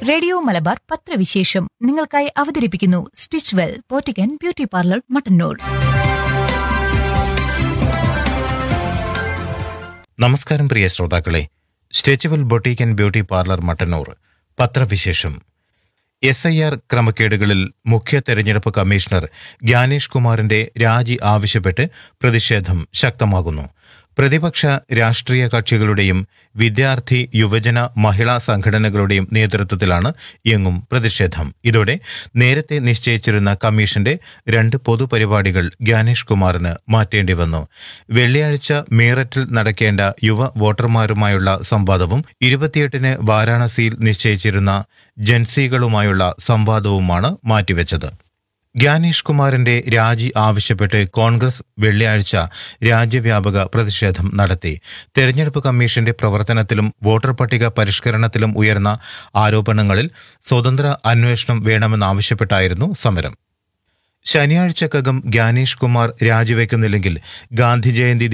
radio Malabar പത്രവിശേഷം നിങ്ങൾക്കായി അവതരിപ്പിക്കുന്നു സ്റ്റിച്ച് വെൽ പോറ്റിക്കൻ ബ്യൂട്ടി പാർലർ മട്ടന്നൂർ നമസ്കാരം പ്രിയ ശ്രോതാക്കളെ stretchable boutique and beauty parlour Mattannur പത്രവിശേഷം എസ് ഐ ആർ ക്രമക്കേടുകളിൽ മുഖ്യ തെരഞ്ഞെടുപ്പ് കമ്മീഷണർ ജ്ഞാനേഷ് കുമാറിന്റെ രാജി ആവശ്യപ്പെട്ട് പ്രതിഷേധം ശക്തമാകുന്നു പ്രതിപക്ഷ രാഷ്ട്രീയ കക്ഷികളുടെയും വിദ്യാർത്ഥി യുവജന മഹിളാ സംഘടനകളുടെയും നേതൃത്വത്തിലാണ് എങ്ങും പ്രതിഷേധം ഇതോടെ നേരത്തെ നിശ്ചയിച്ചിരുന്ന കമ്മീഷന്റെ രണ്ട് പൊതുപരിപാടികൾ ജ്ഞാനേഷ് കുമാറിന് മാറ്റേണ്ടി വന്നു വെള്ളിയാഴ്ച മീററ്റിൽ നടക്കേണ്ട യുവ വോട്ടർമാരുമായുള്ള സംവാദവും ഇരുപത്തിയെട്ടിന് വാരാണസിയിൽ നിശ്ചയിച്ചിരുന്ന ജൻസികളുമായുള്ള സംവാദവുമാണ് മാറ്റിവെച്ചത് ജ്ഞാനേഷ് കുമാറിന്റെ രാജി ആവശ്യപ്പെട്ട് കോൺഗ്രസ് വെള്ളിയാഴ്ച രാജ്യവ്യാപക പ്രതിഷേധം നടത്തി തെരഞ്ഞെടുപ്പ് കമ്മീഷന്റെ പ്രവർത്തനത്തിലും വോട്ടർ പട്ടിക പരിഷ്കരണത്തിലും ഉയർന്ന ആരോപണങ്ങളിൽ സ്വതന്ത്ര അന്വേഷണം വേണമെന്നാവശ്യപ്പെട്ടായിരുന്നു സമരം ശനിയാഴ്ചക്കകം ജ്ഞാനേഷ് കുമാർ രാജിവെക്കുന്നില്ലെങ്കിൽ ഗാന്ധി ജയന്തി